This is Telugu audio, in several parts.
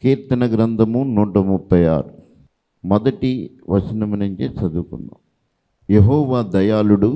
కీర్తన గ్రంథము నూట ముప్పై ఆరు మొదటి వచనం నుంచి చదువుకుందాం యహోవా దయాళుడు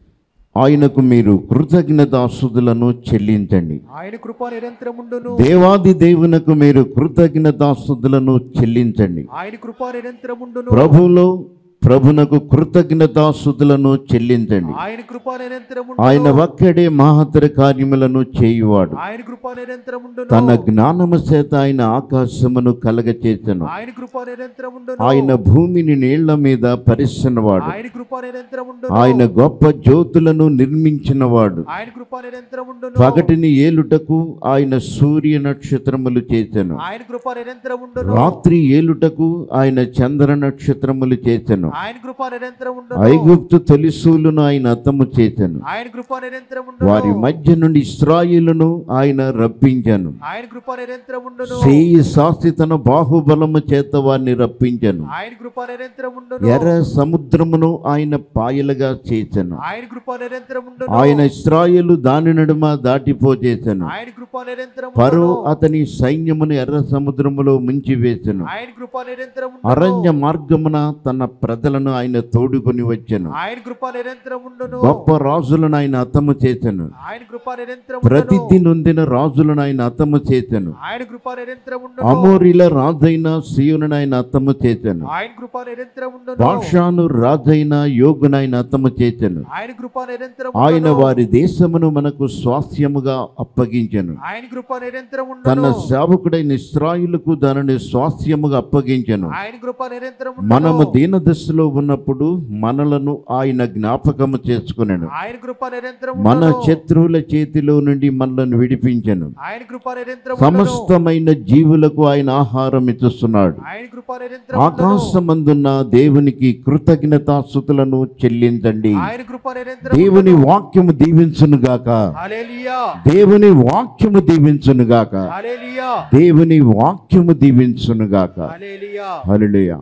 ఆయనకు మీరు కృతజ్ఞతాస్తుతులను చెల్లించండి ఆయన కృప నిరంతరముండును దేవాది దేవునకు మీరు కృతజ్ఞతాస్తుతులను చెల్లించండి ఆయన కృప నిరంతరముండును ప్రభువులో ప్రభునకు కృతజ్ఞతాస్తుతులను చెల్లించండి ఆయన కృప నిరంతరముండు ఆయన ఒక్కడే మహత్తర కార్యములను చేయువాడు ఆయన కృప నిరంతరముండును తన జ్ఞానము చేత ఆయన ఆకాశమును కలగచేసెను ఆయన కృప నిరంతరముండును ఆయన భూమిని నీళ్ల మీద పరిస్తున్నవాడు ఆయన కృప నిరంతరముండును ఆయన గొప్ప జ్యోతులను నిర్మించినవాడు ఆయన కృప నిరంతరముండును పగటిని ఏలుటకు ఆయన సూర్య నక్షత్రములు చేసెను ఆయన కృప నిరంతరముండును రాత్రి ఏలుటకు ఆయన చంద్ర నక్షత్రములు చేసెను ఆయన కృప నిరంతరముండును ఐగుప్తు తొలిసూలును ఆయన అత్తము చేసెను ఆయన కృప నిరంతరముండును వారి మధ్య నుండి ఇస్రాయిలును ఆయన రప్పించను ఆయన కృప నిరంతరముండును చేయి సాసి తన బాహుబలము చేత వారిని రప్పించను ఆయన కృప నిరంతరముండును ఎర్ర సముద్రమును ఆయన పాయలుగా చేసెను ఆయన కృప నిరంతరముండును ఆయన ఇస్రాయేలు దాని నడుమ దాటిపోచేసెను ఆయన కృప పరో నిరంతరముండును అతని సైన్యమును ఎర్ర సముద్రములో ముంచివేసెను ఆయన కృప నిరంతరముండును అరణ్య మార్గమున తన ప్రజలను ఆయన తోడుకొని వచ్చెను ఆయన కృప నిరంతరముండును గొప్ప రాజులను ఆయన అతము చేసెను ఆయన కృప నిరంతరముండును ప్రతిథి నొందిన రాజులను ఆయన అతము చేసెను ఆయన కృప నిరంతరముండును అమోరిల రాజైన సీయును ఆయన అతము చేసెను ఆయన కృప నిరంతరముండును భాషాను రాజైన యోగునైన అతము చేసెను ఆయన కృప ఆయన నిరంతరముండును వారి దేశమును మనకు స్వాస్థ్యముగా అప్పగించెను ఆయన కృప తన నిరంతరముండును సేవకుడైన ఇస్రాయిలకు దానిని స్వాస్థ్యముగా అప్పగించెను ఆయన కృప నిరంతరముండును మనము దీన దశలో ఉన్నప్పుడు మనలను ఆయన జ్ఞాపకము చేసుకున్నాను ఆయన కృప మన నిరంతరముండును శత్రువుల చేతిలో నుండి మనలను విడిపించెను ఆయన కృప నిరంతరముండును సమస్తమైన జీవులకు ఆయన ఆహారం ఇచ్చుస్తున్నాడు ఆయన కృప నిరంతరముండును ఆకాశమందున్న దేవునికి కృతజ్ఞతాస్థుతులను చెల్లించండి ఆయన కృప నిరంతరముండును దేవుని వాక్యము దీవించునుగాక హల్లెలూయా దేవుని వాక్యము దీవించునుగాక హల్లెలూయా దేవుని వాక్యము దీవించునుగాక హల్లెలూయా హల్లెలూయా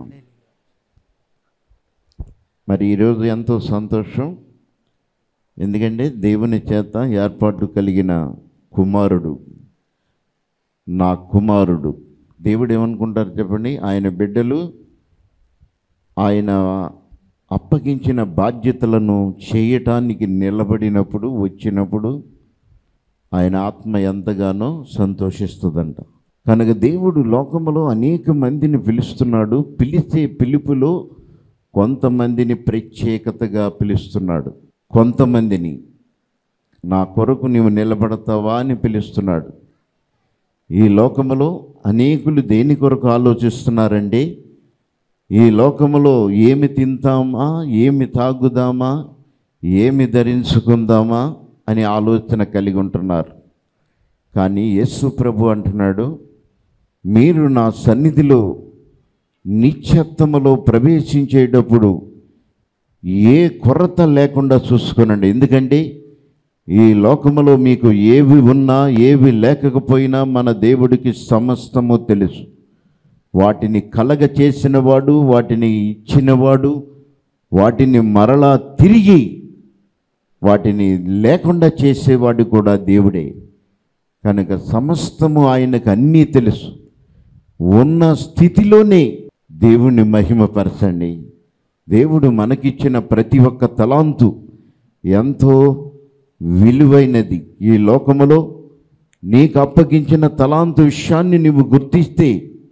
మరి ఈరోజు ఎంతో సంతోషం ఎందుకంటే దేవుని చేత ఏర్పాటు కలిగిన కుమారుడు నా కుమారుడు దేవుడు ఏమనుకుంటారు చెప్పండి ఆయన బిడ్డలు ఆయన అప్పగించిన బాధ్యతలను చేయటానికి నిలబడినప్పుడు వచ్చినప్పుడు ఆయన ఆత్మ ఎంతగానో సంతోషిస్తుందంట కనుక దేవుడు లోకములో అనేక మందిని పిలుస్తున్నాడు పిలిచే పిలుపులో కొంతమందిని ప్రత్యేకతగా పిలుస్తున్నాడు కొంతమందిని నా కొరకు నీవు నిలబడతావా అని పిలుస్తున్నాడు ఈ లోకములో అనేకులు దేని కొరకు ఆలోచిస్తున్నారండి ఈ లోకములో ఏమి తింటామా ఏమి తాగుదామా ఏమి ధరించుకుందామా అని ఆలోచన కలిగి ఉంటున్నారు కానీ యేసు ప్రభు అంటున్నాడు మీరు నా సన్నిధిలో నిత్యత్వములో ప్రవేశించేటప్పుడు ఏ కొరత లేకుండా చూసుకునండి ఎందుకంటే ఈ లోకములో మీకు ఏవి ఉన్నా ఏవి లేకపోయినా మన దేవుడికి సమస్తము తెలుసు వాటిని కలగ చేసినవాడు వాటిని ఇచ్చినవాడు వాటిని మరలా తిరిగి వాటిని లేకుండా చేసేవాడు కూడా దేవుడే కనుక సమస్తము ఆయనకు అన్నీ తెలుసు ఉన్న స్థితిలోనే దేవుణ్ణి మహిమపరచండి దేవుడు మనకిచ్చిన ప్రతి ఒక్క తలాంతు ఎంతో విలువైనది ఈ లోకములో నీకు అప్పగించిన తలాంతు విషయాన్ని నువ్వు గుర్తిస్తే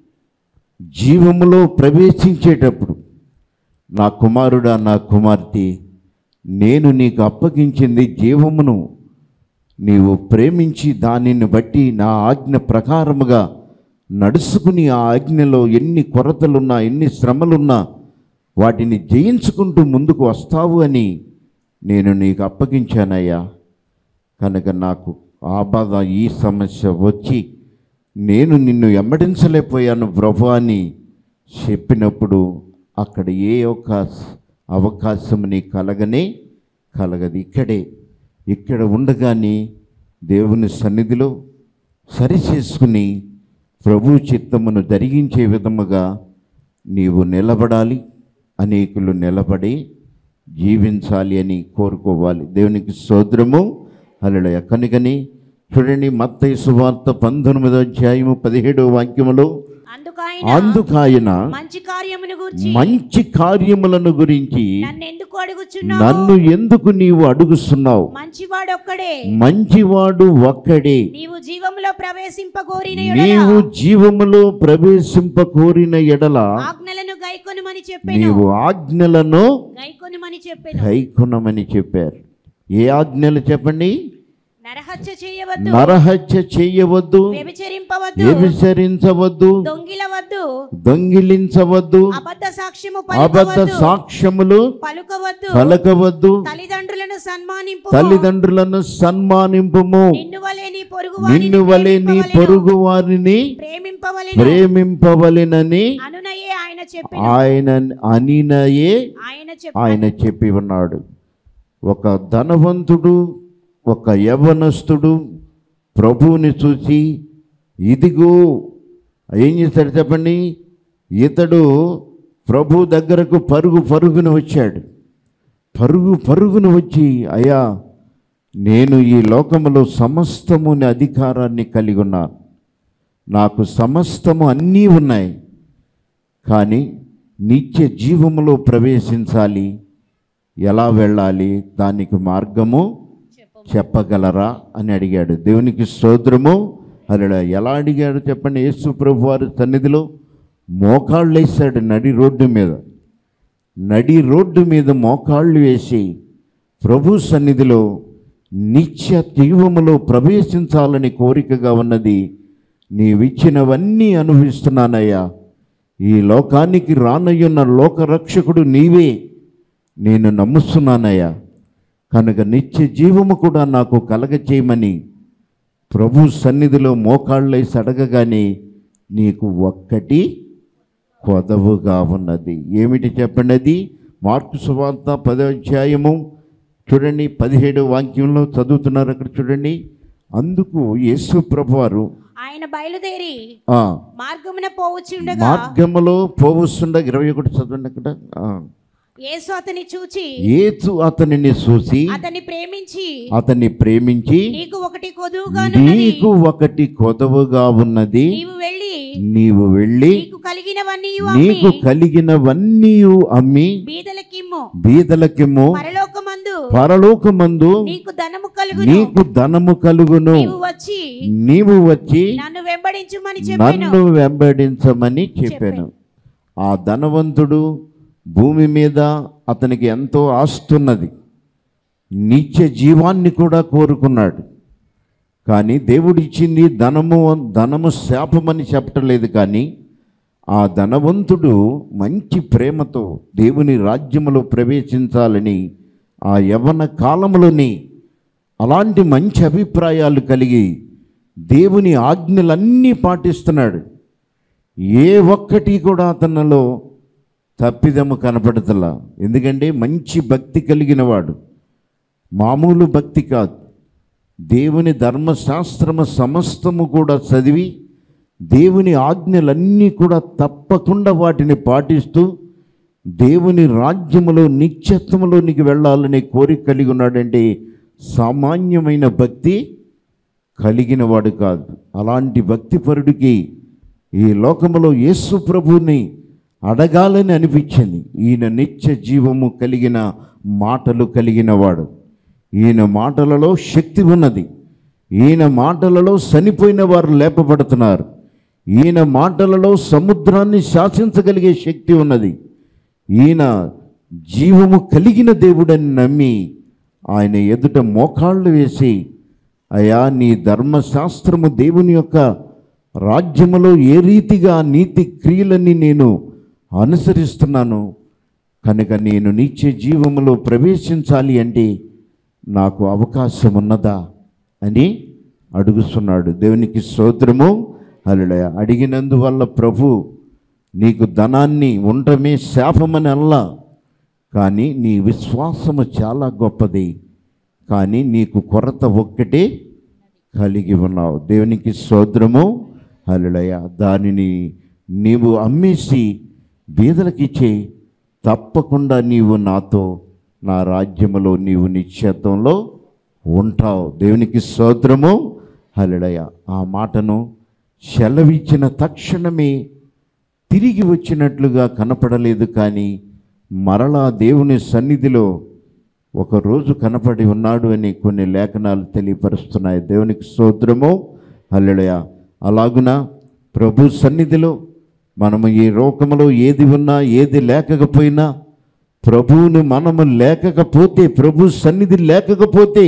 జీవములో ప్రవేశించేటప్పుడు నా కుమారుడా నా కుమార్తె నేను నీకు అప్పగించింది జీవమును నీవు ప్రేమించి దానిని బట్టి నా ఆజ్ఞ ప్రకారముగా నడుచుకుని ఆ ఆజ్ఞలో ఎన్ని కొరతలున్నా ఎన్ని శ్రమలున్నా వాటిని జయించుకుంటూ ముందుకు వస్తావు అని నేను నీకు అప్పగించానయ్యా కనుక నాకు ఆ బాధ ఈ సమస్య వచ్చి నేను నిన్ను ఎమ్మడించలేకపోయాను ప్రభు అని చెప్పినప్పుడు అక్కడ ఏ ఒక్క అవకాశం నీ కలగనే కలగదు ఇక్కడే ఇక్కడ ఉండగానే దేవుని సన్నిధిలో సరి చేసుకుని ప్రభు చిత్తమును జరిగించే విధముగా నీవు నిలబడాలి అనేకులు నిలబడి జీవించాలి అని కోరుకోవాలి దేవునికి సోదరము అలడయ కనుకని చూడండి మత్తయి సువార్త పంతొమ్మిదో అధ్యాయము పదిహేడవ వాక్యములో అందుకాయన అందుకాయన మంచి కార్యమును గూర్చి మంచి కార్యములను గురించి నన్ను ఎందుకు అడుగుచున్నావు నన్ను ఎందుకు నీవు అడుగుస్తున్నావు మంచివాడొక్కడే మంచివాడు ఒక్కడే నీవు జీవములో ప్రవేశింపగోరిన నీవు జీవములో ప్రవేశింప కోరిన ఎడల ఆజ్ఞలను గైకొనుమని చెప్పెను నీవు ఆజ్ఞలను గైకొనుమని చెప్పెను కైకొనమని చెప్పారు ఏ ఆజ్ఞలు చెప్పండి నరహత్య చేయవద్దు నరహత్య చెయ్యవద్దు వ్యభిచరింపవద్దు వ్యభిచరించవద్దు దొంగిలవద్దు దొంగిలించవద్దు అబద్ధ సాక్ష్యము అబద్ధ పలుకవద్దు సాక్ష్యములు పలుకవద్దు పలకవద్దు తల్లిదండ్రులను సన్మానింపు తల్లిదండ్రులను సన్మానింపుము నిన్ను వలే నీ పొరుగు నిన్ను వలె నీ పొరుగు వారిని ప్రేమింపవలెను ప్రేమింపవలెనని అనునయే ఆయన చెప్పి ఆయన అనినయే ఆయన చెప్పి ఆయన చెప్పి ఉన్నాడు ఒక ధనవంతుడు ఒక యవనస్తుడు ప్రభువుని చూసి ఇదిగో ఏం చేస్తాడు చెప్పండి ఇతడు ప్రభు దగ్గరకు పరుగు పరుగున వచ్చాడు పరుగు పరుగున వచ్చి అయ్యా నేను ఈ లోకములో సమస్తముని అధికారాన్ని కలిగి ఉన్నాను నాకు సమస్తము అన్నీ ఉన్నాయి కానీ నిత్య జీవములో ప్రవేశించాలి ఎలా వెళ్ళాలి దానికి మార్గము చెప్పగలరా అని అడిగాడు దేవునికి స్తోత్రము అలా ఎలా అడిగాడు చెప్పండి యేసు ప్రభు వారి సన్నిధిలో మోకాళ్ళు వేసాడు నడి రోడ్డు మీద నడి రోడ్డు మీద మోకాళ్ళు వేసి ప్రభు సన్నిధిలో నిత్య జీవములో ప్రవేశించాలని కోరికగా ఉన్నది నీవిచ్చినవన్నీ అనుభవిస్తున్నానయ్యా ఈ లోకానికి రానయ్యున్న లోకరక్షకుడు నీవే నేను నమ్ముస్తున్నానయ్యా కనుక నిత్య జీవము కూడా నాకు కలగచేయమని ప్రభు సన్నిధిలో మోకాళ్ళేసి అడగగానే నీకు ఒక్కటి కొదవుగా ఉన్నది ఏమిటి చెప్పండి అది మార్కు సువార్త పదో అధ్యాయము చూడండి పదిహేడు వాక్యంలో చదువుతున్నారు అక్కడ చూడండి అందుకు యేసు ప్రభువారు ఆయన బయలుదేరి ఆ, మార్గమున పోవచ్చుండగా మార్గములో పోవస్తుండ ఇరవై ఒకటి చదవండి అక్కడ ఆ. యేసు అతని చూచి యేసు అతనిని చూసి అతన్ని ప్రేమించి అతన్ని ప్రేమించి నీకు ఒకటి కొదువుగానున్నది నీకు ఒకటి కొదవగా ఉన్నది నీవు వెళ్ళి నీవు వెళ్ళి నీకు కలిగినవన్నీ నీకు అమ్మి కలిగినవన్నీ అమ్మి బీదలకిమ్ము బీదలకేమో పరలోకమందు పరలోకమందు నీకు ధనము కలుగును నీకు ధనము కలుగును నీవు వచ్చి నీవు వచ్చి నన్ను వెంబడించుమని చెప్పాను నన్ను వెంబడించమని చెప్పాను ఆ ధనవంతుడు భూమి మీద అతనికి ఎంతో ఆస్తున్నది నిత్య జీవాన్ని కూడా కోరుకున్నాడు కానీ దేవుడిచ్చింది ధనము ధనము శాపమని చెప్పటలేదు కానీ ఆ ధనవంతుడు మంచి ప్రేమతో దేవుని రాజ్యములో ప్రవేశించాలని ఆ యవ్వన కాలంలోని అలాంటి మంచి అభిప్రాయాలు కలిగి దేవుని ఆజ్ఞలన్నీ పాటిస్తున్నాడు ఏ ఒక్కటి కూడా అతనిలో తప్పిదము కనపడతలా ఎందుకంటే మంచి భక్తి కలిగిన వాడు మామూలు భక్తి కాదు దేవుని ధర్మశాస్త్రము సమస్తము కూడా చదివి దేవుని ఆజ్ఞలన్నీ కూడా తప్పకుండా వాటిని పాటిస్తూ దేవుని రాజ్యములో నిత్యత్వములోనికి వెళ్ళాలనే కోరిక కలిగి ఉన్నాడంటే సామాన్యమైన భక్తి కలిగిన వాడు కాదు అలాంటి భక్తిపరుడికి ఈ లోకములో యేసు ప్రభుని అడగాలని అనిపించింది ఈయన నిత్య జీవము కలిగిన మాటలు కలిగిన వాడు ఈయన మాటలలో శక్తి ఉన్నది ఈయన మాటలలో చనిపోయిన వారు లేపబడుతున్నారు ఈయన మాటలలో సముద్రాన్ని శాసించగలిగే శక్తి ఉన్నది ఈయన జీవము కలిగిన దేవుడని నమ్మి ఆయన ఎదుట మోకాళ్ళు వేసి అయా నీ ధర్మశాస్త్రము దేవుని యొక్క రాజ్యములో ఏ రీతిగా నీతి క్రియలని నేను అనుసరిస్తున్నాను కనుక నేను నిత్య జీవములో ప్రవేశించాలి అంటే నాకు అవకాశం ఉన్నదా అని అడుగుతున్నాడు దేవునికి స్తోత్రము అల్లుడయ అడిగినందువల్ల ప్రభు నీకు ధనాన్ని ఉండటమే శాపమని అల్లా కానీ నీ విశ్వాసము చాలా గొప్పది కానీ నీకు కొరత ఒక్కటే కలిగి ఉన్నావు దేవునికి స్తోత్రము హలుడయ దానిని నీవు అమ్మేసి బీదలకిచ్చే తప్పకుండా నీవు నాతో నా రాజ్యములో నీవు నిశ్చేతంలో ఉంటావు దేవునికి స్తోత్రము హలుడయ ఆ మాటను సెలవిచ్చిన తక్షణమే తిరిగి వచ్చినట్లుగా కనపడలేదు కానీ మరలా దేవుని సన్నిధిలో ఒకరోజు కనపడి ఉన్నాడు అని కొన్ని లేఖనాలు తెలియపరుస్తున్నాయి దేవునికి స్తోత్రము హల్లెలూయ అలాగున ప్రభు సన్నిధిలో మనము ఈ లోకములో ఏది ఉన్నా ఏది లేకపోయినా ప్రభువుని మనము లేకపోతే ప్రభు సన్నిధి లేకపోతే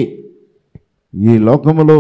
ఈ లోకములో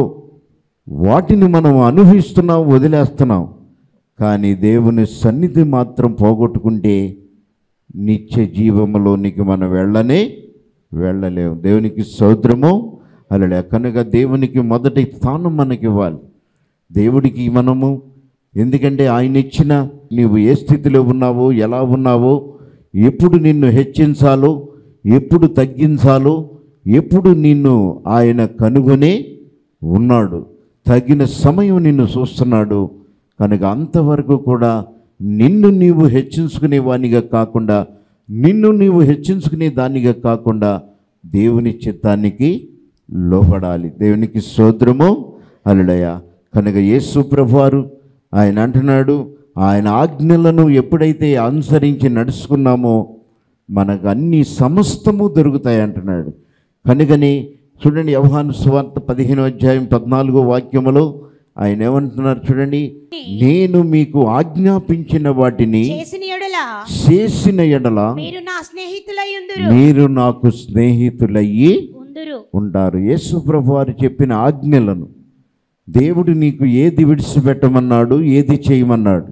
వాటిని మనం అనుభవిస్తున్నాం వదిలేస్తున్నాం కానీ దేవుని సన్నిధి మాత్రం పోగొట్టుకుంటే నిత్య జీవములోనికి మనం వెళ్ళనే వెళ్ళలేము దేవునికి సౌద్రము అలా కనుక దేవునికి మొదటి స్థానం మనకి ఇవ్వాలి దేవుడికి మనము ఎందుకంటే ఆయన ఇచ్చిన నీవు ఏ స్థితిలో ఉన్నావో ఎలా ఉన్నావో ఎప్పుడు నిన్ను హెచ్చించాలో ఎప్పుడు తగ్గించాలో ఎప్పుడు నిన్ను ఆయన కనుగొనే ఉన్నాడు తగిన సమయం నిన్ను చూస్తున్నాడు కనుక అంతవరకు కూడా నిన్ను నీవు హెచ్చించుకునే వానిగా కాకుండా నిన్ను నీవు హెచ్చించుకునే దానిగా కాకుండా దేవుని చిత్తానికి లోపడాలి దేవునికి సోద్రము అల్లుడయ కనుక యేసు ప్రభువారు ఆయన అంటున్నాడు ఆయన ఆజ్ఞలను ఎప్పుడైతే అనుసరించి నడుచుకున్నామో మనకు అన్ని సమస్తము దొరుకుతాయి అంటున్నాడు కనుకని చూడండి యవహాను సువార్త పదిహేను అధ్యాయం పద్నాలుగో వాక్యములో ఆయన ఏమంటున్నారు చూడండి నేను మీకు ఆజ్ఞాపించిన వాటిని చేసిన ఎడల చేసిన ఎడల మీరు నా స్నేహితులై ఉందురు మీరు నాకు స్నేహితులయ్యి ఉందురు ఉంటారు యేసు ప్రభు వారు చెప్పిన ఆజ్ఞలను దేవుడు నీకు ఏది విడిచిపెట్టమన్నాడు ఏది చేయమన్నాడు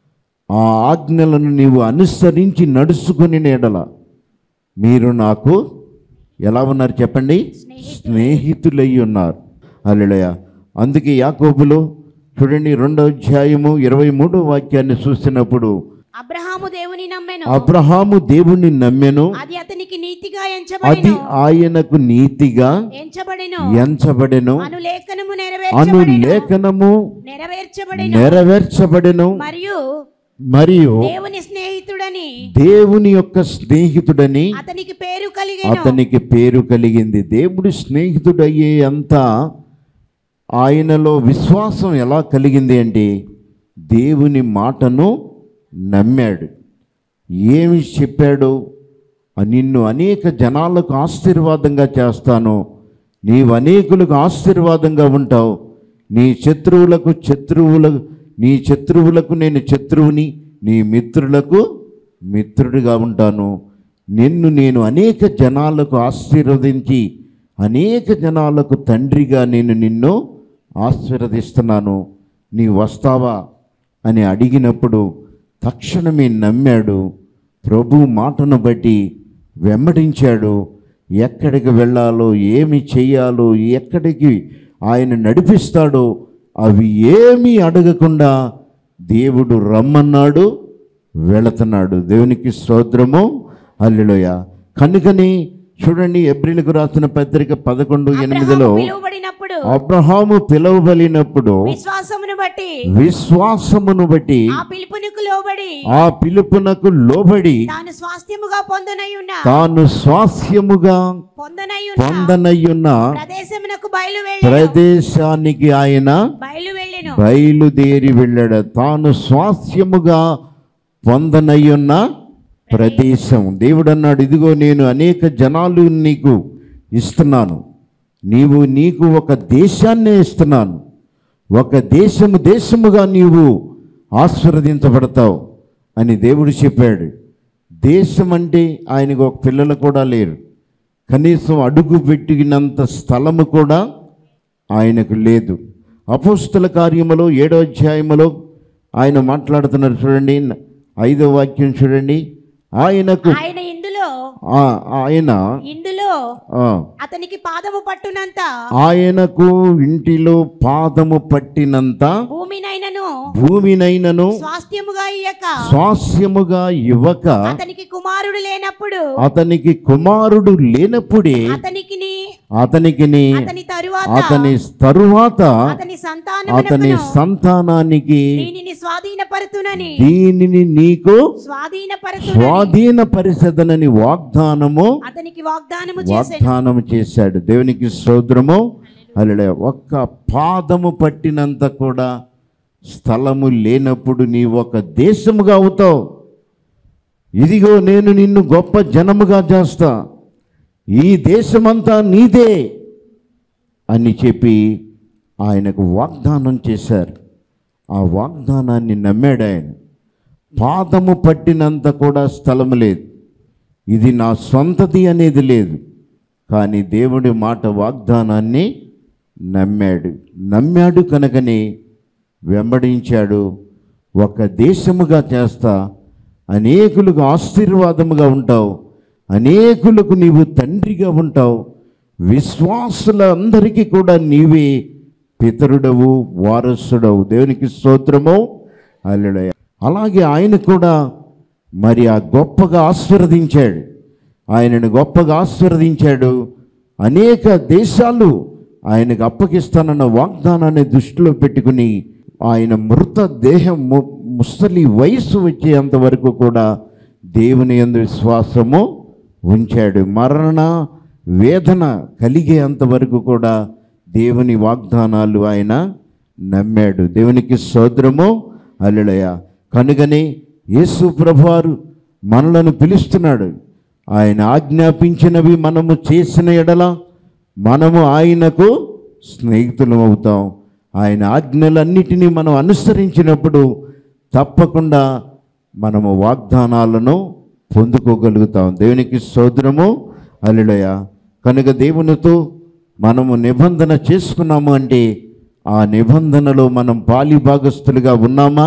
ఆ ఆజ్ఞలను నీవు అనుసరించి నడుచుకుని ఎడల మీరు నాకు ఎలా ఉన్నారు చెప్పండి స్నేహితులయ్యి ఉన్నారు అల్లెలయ అందుకే యాకోబులో చూడండి రెండో అధ్యాయము ఇరవై మూడో వాక్యాన్ని చూసినప్పుడు అబ్రహాము దేవుని నమ్మెను అబ్రహాము దేవుణ్ణి నమ్మెను అది అతనికి నీతిగా అది ఎంచబడెను ఆయనకు నీతిగా ఎంచబడెను ఎంచబడెను అను లేఖనము అను నెరవేర్చబడెను లేఖనము నెరవేర్చబడెను నెరవేర్చబడెను మరియు మరియు దేవుని స్నేహితుడని దేవుని యొక్క స్నేహితుడని అతనికి పేరు కలిగెను అతనికి పేరు కలిగింది దేవుడి స్నేహితుడయ్యే అంత ఆయనలో విశ్వాసం ఎలా కలిగింది అంటే దేవుని మాటను నమ్మాడు ఏమి చెప్పాడు నిన్ను అనేక జనాలకు ఆశీర్వాదంగా చేస్తాను నీవు అనేకులకు ఆశీర్వాదంగా ఉంటావు నీ శత్రువులకు శత్రువులకు నీ శత్రువులకు నేను శత్రువుని నీ మిత్రులకు మిత్రుడిగా ఉంటాను నిన్ను నేను అనేక జనాలకు ఆశీర్వదించి అనేక జనాలకు తండ్రిగా నేను నిన్ను ఆశీర్వదిస్తున్నాను నీ వస్తావా అని అడిగినప్పుడు తక్షణమే నమ్మాడు ప్రభు మాటను బట్టి వెంబడించాడు ఎక్కడికి వెళ్ళాలో ఏమి చేయాలో ఎక్కడికి ఆయన నడిపిస్తాడో అవి ఏమీ అడగకుండా దేవుడు రమ్మన్నాడు వెళుతున్నాడు దేవునికి స్తోత్రము అల్లులోయ కనుకని చూడండి ఎబ్రిల్కు రాసిన పత్రిక పదకొండు ఎనిమిదిలో అబ్రహాము పిలువబడినప్పుడు అబ్రహాము పిలువబడినప్పుడు విశ్వాసమును బట్టి విశ్వాసమును బట్టి ఆ పిలుపునకు లోబడి ఆ పిలుపునకు లోబడి తాను స్వాస్థ్యముగా పొందనై ఉన్న తాను స్వాస్యముగా పొందనై ఉన్న పొందనయ్యున్న ప్రదేశమునకు బయలు వెళ్ళెను ప్రదేశానికి ఆయన బయలు వెళ్ళెను బయలుదేరి వెళ్ళాడు తాను స్వాస్యముగా పొందనయ్యున్న ప్రదేశం దేవుడు అన్నాడు ఇదిగో నేను అనేక జనాలు నీకు ఇస్తున్నాను నీవు నీకు ఒక దేశాన్నే ఇస్తున్నాను ఒక దేశము దేశముగా నీవు ఆశీర్వదించబడతావు అని దేవుడు చెప్పాడు దేశం అంటే ఆయనకు ఒక పిల్లలు కూడా లేరు కనీసం అడుగు పెట్టినంత స్థలము కూడా ఆయనకు లేదు అపోస్తుల కార్యములో ఏడో అధ్యాయములో ఆయన మాట్లాడుతున్నారు చూడండి ఐదో వాక్యం చూడండి ఆయనకు ఆయన ఇందులో ఆ- ఆయన ఇందులో ఆ, అతనికి పాదము పట్టునంత ఆయనకు ఇంటిలో పాదము పట్టినంత భూమినైనను భూమినైనను స్వాస్థ్యముగా ఇయ్యక స్వాస్యముగా ఇవ్వక అతనికి కుమారుడు లేనప్పుడు అతనికి కుమారుడు లేనప్పుడే అతనికి అతనికిని అతని తరువాత అతని తరువాత అతని అతని సంతానమునకును సంతానానికి దీనిని స్వాధీనపరుతునని దీనిని నీకు స్వాధీనపరుతునని స్వాధీన పరిషదనని వాగ్దానము అతనికి వాగ్దానము చేశాను వాగ్దానము చేశాడు దేవునికి స్తోత్రము అలా ఒక్క పాదము పట్టినంత కూడా స్థలము లేనప్పుడు నీ ఒక దేశముగా అవుతావు ఇదిగో నేను నిన్ను గొప్ప జనముగా చేస్తా ఈ దేశమంతా నీదే అని చెప్పి ఆయనకు వాగ్దానం చేశారు ఆ వాగ్దానాన్ని నమ్మాడు ఆయన పాదము పట్టినంత కూడా స్థలము లేదు ఇది నా సొంతది అనేది లేదు కానీ దేవుడి మాట వాగ్దానాన్ని నమ్మాడు నమ్మాడు కనుకనే వెంబడించాడు ఒక దేశముగా చేస్తా అనేకులకు ఆశీర్వాదముగా ఉంటావు అనేకులకు నీవు తండ్రిగా ఉంటావు విశ్వాసులందరికీ కూడా నీవే పితరుడవు వారసుడవు దేవునికి స్తోత్రము అల్లుడయ్య అలాగే ఆయన కూడా మరి ఆ గొప్పగా ఆశీర్వదించాడు ఆయనను గొప్పగా ఆశీర్వదించాడు అనేక దేశాలు ఆయనకు అప్పగిస్తానన్న వాగ్దానాన్ని దృష్టిలో పెట్టుకుని ఆయన మృత దేహం ము- ముసలి వయసు వచ్చేంత వరకు కూడా దేవుని యందు విశ్వాసము ఉంచాడు మరణ వేదన కలిగేంత వరకు కూడా దేవుని వాగ్దానాలు ఆయన నమ్మాడు దేవునికి సోదరము అల్లుడయ కనుగనే యేసు ప్రభువారు మనలను పిలుస్తున్నాడు ఆయన ఆజ్ఞాపించినవి మనము చేసిన ఎడల మనము ఆయనకు స్నేహితులం అవుతాం ఆయన ఆజ్ఞలన్నిటినీ మనం అనుసరించినప్పుడు తప్పకుండా మనము వాగ్దానాలను పొందుకోగలుగుతాం దేవునికి సోదరము అల్లుడయ కనుక దేవునితో మనము నిబంధన చేసుకున్నాము అంటే ఆ నిబంధనలో మనం పాలి భాగస్థులుగా ఉన్నామా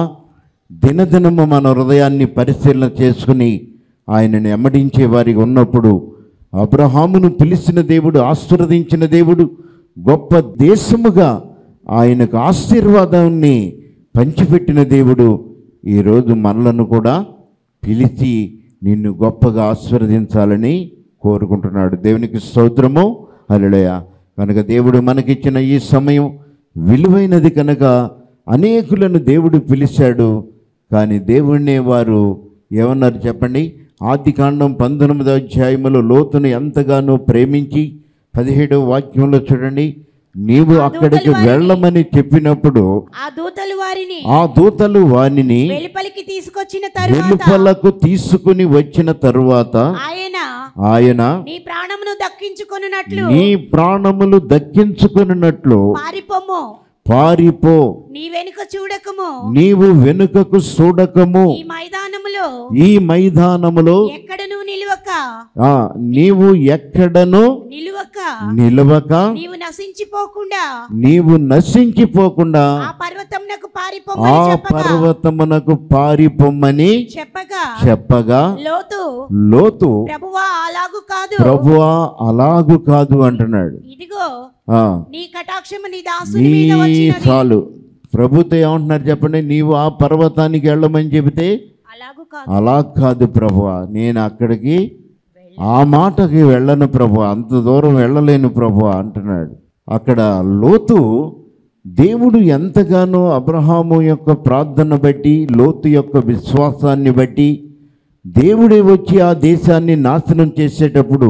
దినదినము మన హృదయాన్ని పరిశీలన చేసుకుని ఆయనని ఎమ్మడించే వారికి ఉన్నప్పుడు అబ్రహామును పిలిచిన దేవుడు ఆశీర్వదించిన దేవుడు గొప్ప దేశముగా ఆయనకు ఆశీర్వాదాన్ని పంచిపెట్టిన దేవుడు ఈరోజు మనలను కూడా పిలిచి నిన్ను గొప్పగా ఆశీర్వదించాలని కోరుకుంటున్నాడు దేవునికి స్తోత్రము అలడయ కనుక దేవుడు మనకిచ్చిన ఈ సమయం విలువైనది కనుక అనేకులను దేవుడు పిలిచాడు కానీ దేవుణ్ణి వారు ఏమన్నారు చెప్పండి ఆది కాండం పంతొమ్మిదో అధ్యాయములో లోతును ఎంతగానో ప్రేమించి పదిహేడవ వాక్యంలో చూడండి నీవు అక్కడికి వెళ్ళమని చెప్పినప్పుడు ఆ దూతలు వారిని ఆ దూతలు వానిని వెలుపలికి తీసుకొచ్చిన తరువాత వెలుపలకు తీసుకుని వచ్చిన తరువాత ఆయన ఆయన నీ ప్రాణమును దక్కించుకొనున్నట్లు నీ ప్రాణములు దక్కించుకున్నట్లు పారిపోము పారిపో నీ వెనుక చూడకము నీవు వెనుకకు చూడకము ఈ మైదానములో ఈ మైదానములో ఎక్కడను నిలువక ఆ నీవు ఎక్కడను నిలువక నిలవక నీవు నశించిపోకుండా నీవు నశించిపోకుండా ఆ పర్వతమునకు ఆ పారిపోమని చెప్పగా పర్వతమునకు పారిపోమ్మని చెప్పగా చెప్పగా లోతు లోతు ప్రభువా అలాగు కాదు ప్రభువా అలాగు కాదు అంటున్నాడు ఇదిగో ఆ నీ కటాక్షము నీ దాసుని నీ మీద వచ్చినది చాలు ప్రభుత్వం ఏమంటున్నారు చెప్పండి నీవు ఆ పర్వతానికి వెళ్ళమని చెబితే అలాగు కాదు అలా కాదు ప్రభువా నేను అక్కడికి ఆ మాటకి వెళ్ళను ప్రభు అంత దూరం వెళ్ళలేను ప్రభు అంటున్నాడు అక్కడ లోతు దేవుడు ఎంతగానో అబ్రహాము యొక్క ప్రార్థన బట్టి లోతు యొక్క విశ్వాసాన్ని బట్టి దేవుడే వచ్చి ఆ దేశాన్ని నాశనం చేసేటప్పుడు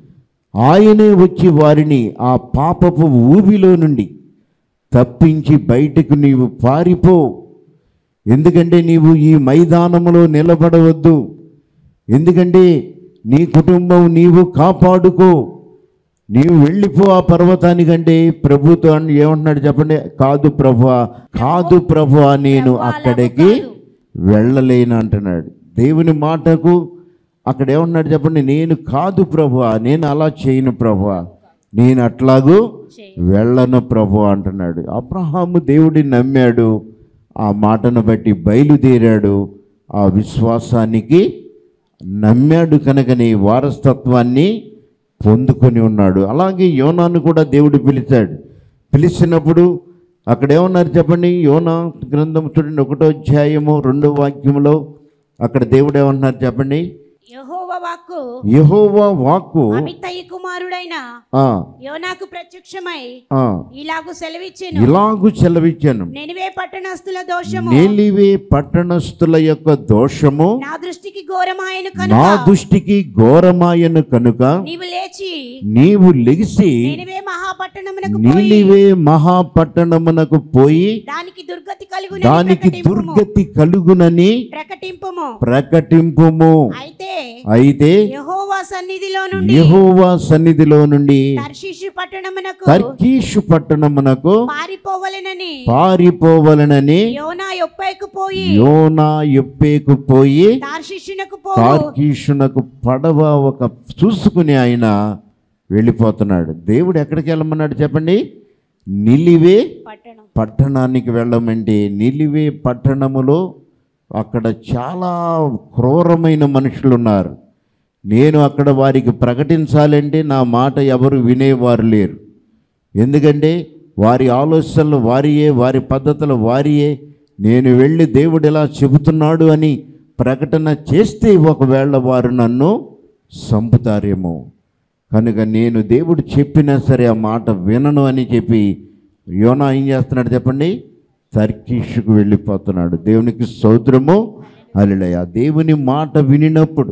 ఆయనే వచ్చి వారిని ఆ పాపపు ఊబిలో నుండి తప్పించి బయటకు నీవు పారిపో ఎందుకంటే నీవు ఈ మైదానములో నిలబడవద్దు ఎందుకంటే నీ కుటుంబం నీవు కాపాడుకో నీవు వెళ్ళిపో ఆ పర్వతానికంటే ప్రభుతో అని ఏమంటున్నాడు చెప్పండి కాదు ప్రభు కాదు ప్రభు నేను అక్కడికి వెళ్ళలేను అంటున్నాడు దేవుని మాటకు అక్కడ ఏమన్నాడు చెప్పండి నేను కాదు ప్రభు నేను అలా చేయను ప్రభు నేను అట్లాగూ వెళ్ళను ప్రభు అంటున్నాడు అబ్రహాము దేవుడిని నమ్మాడు ఆ మాటను బట్టి బయలుదేరాడు ఆ విశ్వాసానికి నమ్మాడు కనుకని వారసత్వాన్ని పొందుకొని ఉన్నాడు అలాగే యోనాను కూడా దేవుడు పిలిచాడు పిలిచినప్పుడు అక్కడ ఏమన్నారు చెప్పండి యోనా గ్రంథం చూడండి ఒకటో అధ్యాయము రెండో వాక్యములో అక్కడ దేవుడు ఏమన్నారు చెప్పండి యెహోవా వాక్కు యెహోవా వాక్కు అమితయ్య కుమారుడైన ఆ, యోనాకు ప్రత్యక్షమై ఆ, ఇలాగు సెలవిచ్చెను ఇలాగు చెలవిచ్చాను నెనివే పట్టణస్థుల దోషము నేలివే పట్టణస్థుల యొక్క దోషము నా దృష్టికి ఘోరమాయను నా కనుక దృష్టికి ఘోరమాయను కనుక నీవు లేచి నీవు లెగిసి నెనివే మహాపట్టణమునకు పోయి నీలివే మహాపట్టణమునకు పోయి దానికి దుర్గతి కలుగునని దానికి ప్రకటింపుము. దుర్గతి కలుగునని ప్రకటింపుము ప్రకటింపుము అయితే అయితే యెహోవా సన్నిధిలో నుండి యెహోవా సన్నిధిలో నుండి తర్షీషు పట్టణమునకు తర్కీషు పట్టణమునకు పారిపోవలెనని పారిపోవలనని యోనా యొప్పైకు పోయి యోనా ఎప్పేకు పోయి తార్షిషునకు పోవు తార్కీషునకు పడవ ఒక చూసుకుని ఆయన వెళ్ళిపోతున్నాడు దేవుడు ఎక్కడికి వెళ్ళమన్నాడు చెప్పండి నిలివే పట్టణం పట్టణానికి వెళ్ళమంటే నిలివే పట్టణములో అక్కడ చాలా క్రూరమైన మనుషులు ఉన్నారు నేను అక్కడ వారికి ప్రకటించాలంటే నా మాట ఎవరు వినేవారు లేరు ఎందుకంటే వారి ఆలోచనలు వారియే వారి పద్ధతులు వారియే నేను వెళ్ళి దేవుడు ఇలా చెబుతున్నాడు అని ప్రకటన చేస్తే ఒకవేళ వారు నన్ను చంపుతారేమో కనుక నేను దేవుడు చెప్పినా సరే ఆ మాట వినను అని చెప్పి యోనా ఏం చేస్తున్నాడు చెప్పండి తర్కీషుకు వెళ్ళిపోతున్నాడు దేవునికి సౌద్రము అలిలయ దేవుని మాట వినినప్పుడు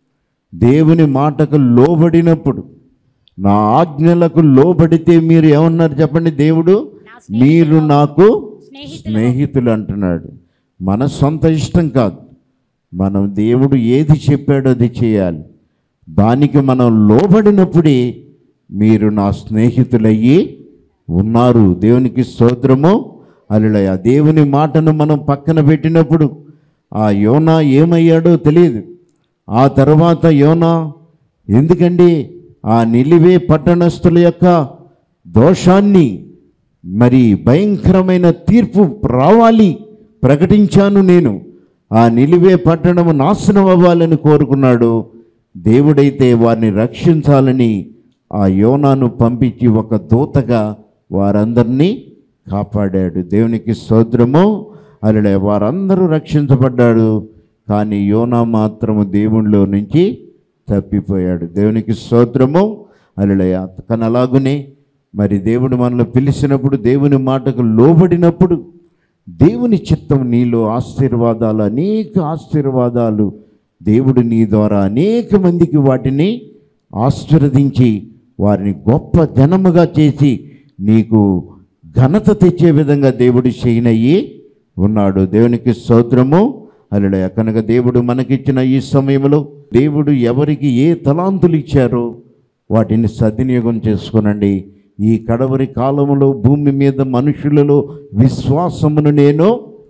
దేవుని మాటకు లోబడినప్పుడు నా ఆజ్ఞలకు లోబడితే మీరు ఏమన్నారు చెప్పండి దేవుడు మీరు నాకు స్నేహితులు అంటున్నాడు మన సొంత ఇష్టం కాదు మనం దేవుడు ఏది చెప్పాడో అది చేయాలి దానికి మనం లోబడినప్పుడే మీరు నా స్నేహితులయ్యి ఉన్నారు దేవునికి స్తోత్రము అలులయ దేవుని మాటను మనం పక్కన పెట్టినప్పుడు ఆ యోనా ఏమయ్యాడో తెలియదు ఆ తర్వాత యోనా ఎందుకండి ఆ నిలివే పట్టణస్థుల యొక్క దోషాన్ని మరి భయంకరమైన తీర్పు రావాలి ప్రకటించాను నేను ఆ నిలివే పట్టణము నాశనం అవ్వాలని కోరుకున్నాడు దేవుడైతే వారిని రక్షించాలని ఆ యోనాను పంపించి ఒక దూతగా వారందరినీ కాపాడాడు దేవునికి స్తోత్రము అలడే వారందరూ రక్షించబడ్డాడు కానీ యోనా మాత్రము దేవునిలో నుంచి తప్పిపోయాడు దేవునికి స్తోత్రము అలడయ కానీ అలాగునే మరి దేవుడు మనల్ని పిలిచినప్పుడు దేవుని మాటకు లోబడినప్పుడు దేవుని చిత్తం నీలో ఆశీర్వాదాలు అనేక ఆశీర్వాదాలు దేవుడు నీ ద్వారా అనేక మందికి వాటిని ఆశీర్వదించి వారిని గొప్ప జనముగా చేసి నీకు ఘనత తెచ్చే విధంగా దేవుడు చేయనయ్యి ఉన్నాడు దేవునికి స్తోత్రము అలడయ కనుక దేవుడు మనకిచ్చిన ఈ సమయంలో దేవుడు ఎవరికి ఏ తలాంతులు ఇచ్చారో వాటిని సద్వినియోగం చేసుకునండి ఈ కడవరి కాలంలో భూమి మీద మనుషులలో విశ్వాసమును నేను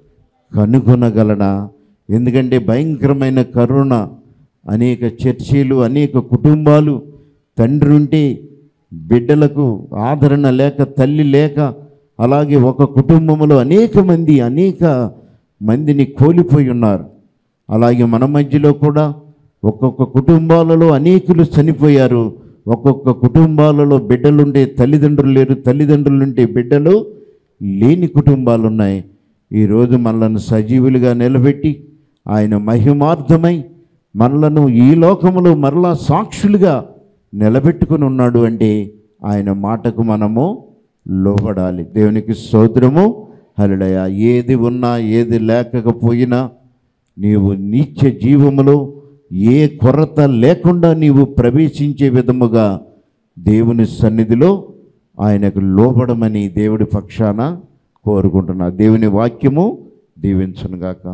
కనుగొనగలనా ఎందుకంటే భయంకరమైన కరుణ అనేక చర్చీలు అనేక కుటుంబాలు తండ్రి ఉంటే బిడ్డలకు ఆదరణ లేక తల్లి లేక అలాగే ఒక కుటుంబంలో అనేక మంది అనేక మందిని కోల్పోయి ఉన్నారు అలాగే మన మధ్యలో కూడా ఒక్కొక్క కుటుంబాలలో అనేకులు చనిపోయారు ఒక్కొక్క కుటుంబాలలో బిడ్డలుండే తల్లిదండ్రులు లేరు తల్లిదండ్రులుంటే బిడ్డలు లేని కుటుంబాలు ఉన్నాయి ఈరోజు మనలను సజీవులుగా నిలబెట్టి ఆయన మహిమార్థమై మనలను ఈ లోకములో మరలా సాక్షులుగా నిలబెట్టుకుని ఉన్నాడు అంటే ఆయన మాటకు మనము లోబడాలి దేవునికి స్తోత్రము హరుడయ ఏది ఉన్నా ఏది లేకపోయినా నీవు నిత్య జీవములో ఏ కొరత లేకుండా నీవు ప్రవేశించే విధముగా దేవుని సన్నిధిలో ఆయనకు లోబడమని దేవుడి పక్షాన కోరుకుంటున్నా దేవుని వాక్యము దీవించునుగాక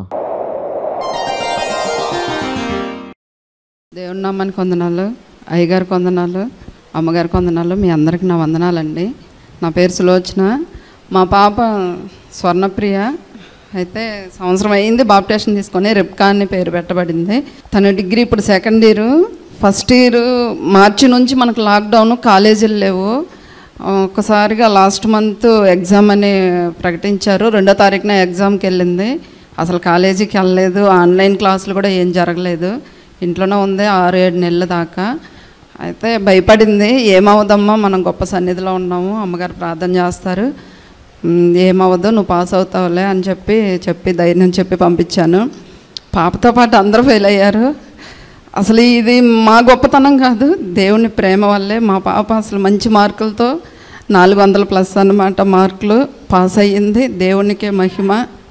దేవుని నామానికి వందనాలు అయ్యగారికి వందనాలు అమ్మగారికి వందనాలు మీ అందరికి నా వందనాలండి నా పేరు సులోచన మా పాప స్వర్ణప్రియ అయితే సంవత్సరం అయింది బాప్టేషన్ తీసుకొని రిప్కా అని పేరు పెట్టబడింది తన డిగ్రీ ఇప్పుడు సెకండ్ ఇయర్ ఫస్ట్ ఇయర్ మార్చి నుంచి మనకు లాక్డౌన్ కాలేజీలు లేవు ఒక్కసారిగా లాస్ట్ మంత్ ఎగ్జామ్ అని ప్రకటించారు రెండో తారీఖున ఎగ్జామ్కి వెళ్ళింది అసలు కాలేజీకి వెళ్ళలేదు ఆన్లైన్ క్లాసులు కూడా ఏం జరగలేదు ఇంట్లోనే ఉంది ఆరు ఏడు నెలల దాకా అయితే భయపడింది ఏమవుదమ్మా మనం గొప్ప సన్నిధిలో ఉన్నాము అమ్మగారు ప్రార్థన చేస్తారు "ఉమ్, ఏమవ్వదు నువ్వు పాస్ అవుతావులే అని చెప్పి చెప్పి ధైర్యం చెప్పి పంపించాను పాపతో పాటు అందరూ ఫెయిల్ అయ్యారు అసలు ఇది మా గొప్పతనం కాదు దేవుని ప్రేమ వల్లే మా పాప అసలు మంచి మార్కులతో నాలుగు వందల ప్లస్ అన్నమాట మార్కులు పాస్ అయ్యింది దేవునికే మహిమ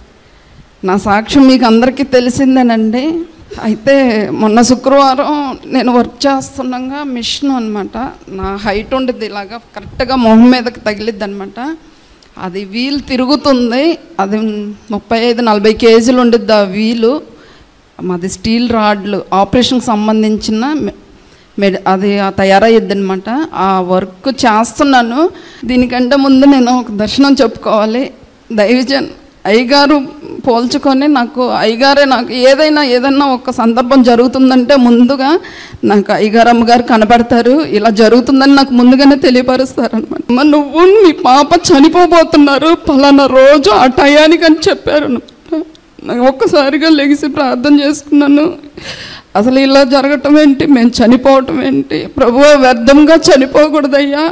నా సాక్ష్యం మీకు అందరికీ తెలిసిందేనండి అయితే మొన్న శుక్రవారం నేను వర్క్ చేస్తుండగా మిషన్ అనమాట నా హైట్ ఉండేది ఇలాగా కరెక్ట్గా మొహం మీదకి తగిలిద్ది అనమాట అది వీల్ తిరుగుతుంది అది ముప్పై ఐదు నలభై కేజీలు ఉండిద్ది ఆ వీలు మాది స్టీల్ రాడ్లు ఆపరేషన్కి సంబంధించిన మె- మెడ్ అది ఆ తయారయ్యద్ది అనమాట ఆ వర్క్ చేస్తున్నాను దీనికంటే ముందు నేను ఒక దర్శనం చెప్పుకోవాలి దైవజన్ అయ్యగారు పోల్చుకొని నాకు అయ్యగారే నాకు ఏదైనా ఏదైనా ఒక సందర్భం జరుగుతుందంటే ముందుగా నాకు అయ్యగారు అమ్మగారు కనబడతారు ఇలా జరుగుతుందని నాకు ముందుగానే తెలియపరుస్తారు అనమాట అమ్మ నువ్వు మీ పాప చనిపోబోతున్నారు పలానా రోజు ఆ టయానికి అని చెప్పారు అన్నమాట. నాకు ఒక్కసారిగా లెగిసి ప్రార్థన చేసుకున్నాను అసలు ఇలా జరగటం ఏంటి మేము చనిపోవటం ఏంటి ప్రభు వ్యర్థంగా చనిపోకూడదయ్యా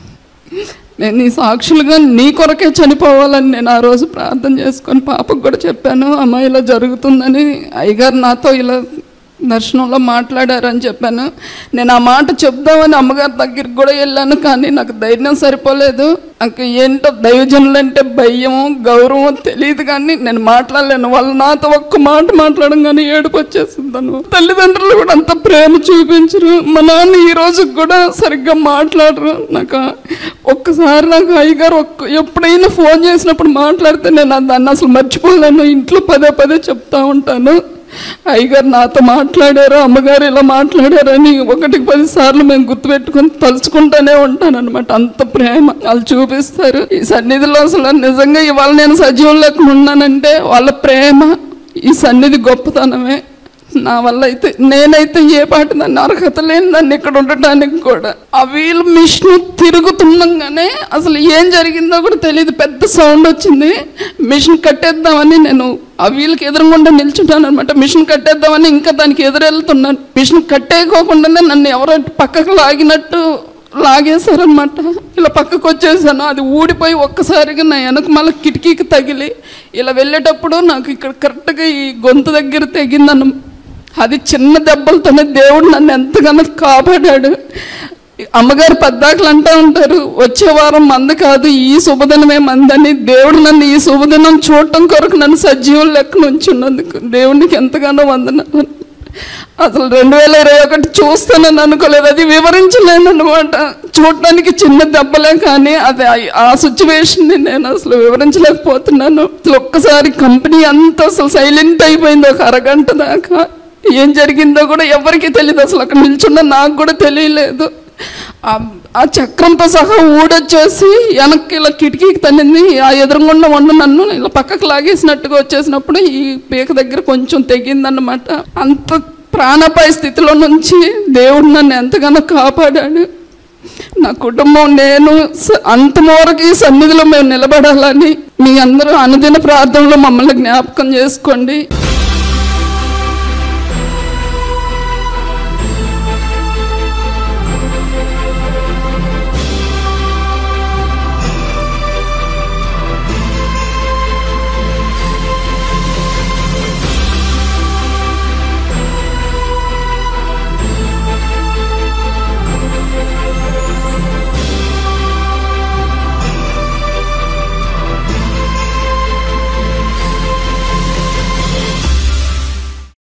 నేను నీ సాక్షులుగా నీ కొరకే చనిపోవాలని నేను ఆ రోజు ప్రార్థన చేసుకొని పాపకు కూడా చెప్పాను అమ్మ ఇలా జరుగుతుందని అయ్యగారు నాతో ఇలా దర్శనంలో మాట్లాడారని చెప్పాను నేను ఆ మాట చెప్దామని అమ్మగారి దగ్గరికి కూడా వెళ్ళాను కానీ నాకు ధైర్యం సరిపోలేదు నాకు ఏంటో దైవజనులు అంటే భయము గౌరవం తెలియదు కానీ నేను మాట్లాడలేను వాళ్ళు నాతో ఒక్క మాట మాట్లాడడం కానీ ఏడుపు వచ్చేసిందను తల్లిదండ్రులు కూడా అంత ప్రేమ చూపించరు మా నాన్న ఈ రోజు కూడా సరిగ్గా మాట్లాడరు నాకు ఒక్కసారి నాకు అయ్యగారు ఒక్క ఎప్పుడైనా ఫోన్ చేసినప్పుడు మాట్లాడితే నేను దాన్ని అసలు మర్చిపోలేను ఇంట్లో పదే పదే చెప్తా ఉంటాను అయ్యగారు నాతో మాట్లాడారు అమ్మగారు ఇలా మాట్లాడారని ఒకటికి పది సార్లు మేము గుర్తుపెట్టుకొని తలుచుకుంటూనే ఉంటాను అనమాట అంత ప్రేమ వాళ్ళు చూపిస్తారు ఈ సన్నిధిలో అసలు నిజంగా ఇవాళ నేను సజీవం లేకుండా ఉన్నానంటే వాళ్ళ ప్రేమ ఈ సన్నిధి గొప్పతనమే నా వల్ల అయితే నేనైతే ఏ పాటి దాన్ని అర్హత లేని దాన్ని ఇక్కడ ఉండటానికి కూడా ఆ వీల్ మిషన్ తిరుగుతుండగానే అసలు ఏం జరిగిందో కూడా తెలియదు పెద్ద సౌండ్ వచ్చింది మిషన్ కట్టేద్దామని నేను ఆ వీల్కి ఎదురుగుండా నిల్చుంటాను అనమాట మిషన్ కట్టేద్దామని ఇంకా దానికి ఎదురెళ్తున్నాను మిషన్ కట్టేయకోకుండానే నన్ను ఎవరో పక్కకు లాగినట్టు లాగేశారనమాట ఇలా పక్కకు వచ్చేసాను అది ఊడిపోయి ఒక్కసారిగా నా వెనక మళ్ళీ కిటికీకి తగిలి ఇలా వెళ్ళేటప్పుడు నాకు ఇక్కడ కరెక్ట్గా ఈ గొంతు దగ్గర తెగిందన్న అది చిన్న దెబ్బలతోనే దేవుడు నన్ను ఎంతగానో కాపాడాడు అమ్మగారు పద్దాకలు అంటూ ఉంటారు వచ్చే వారం మంద కాదు ఈ శుభదినమే మందని దేవుడు నన్ను ఈ శుభదినం చూడటం కొరకు నన్ను సజీవం లెక్క ఉంచున్నందుకు దేవునికి ఎంతగానో వందనాలు అసలు రెండు వేల ఇరవై ఒకటి చూస్తానని అనుకోలేదు అది వివరించలేను అనమాట చూడటానికి చిన్న దెబ్బలే కానీ అది ఆ- ఆ సిచ్యువేషన్ని నేను అసలు వివరించలేకపోతున్నాను అసలు ఒక్కసారి కంపెనీ అంతా అసలు సైలెంట్ అయిపోయింది ఒక అరగంట దాకా ఏం జరిగిందో కూడా ఎవరికీ తెలియదు అసలు అక్కడ నిల్చున్న నాకు కూడా తెలియలేదు ఆ- ఆ చక్రంతో సహా ఊడొచ్చేసి వెనక్కి ఇలా కిటికీకి తన్నింది ఆ ఎదురుగుండా వండు నన్ను ఇలా పక్కకు లాగేసినట్టుగా వచ్చేసినప్పుడు ఈ పీక దగ్గర కొంచెం తెగిందన్నమాట అంత ప్రాణపాయ స్థితిలో నుంచి దేవుడు నన్ను ఎంతగానో కాపాడాడు నా కుటుంబం నేను స- అంతమూరకు ఈ సన్నిధిలో మేము నిలబడాలని మీ అందరూ అనుదిన ప్రార్థనలో మమ్మల్ని జ్ఞాపకం చేసుకోండి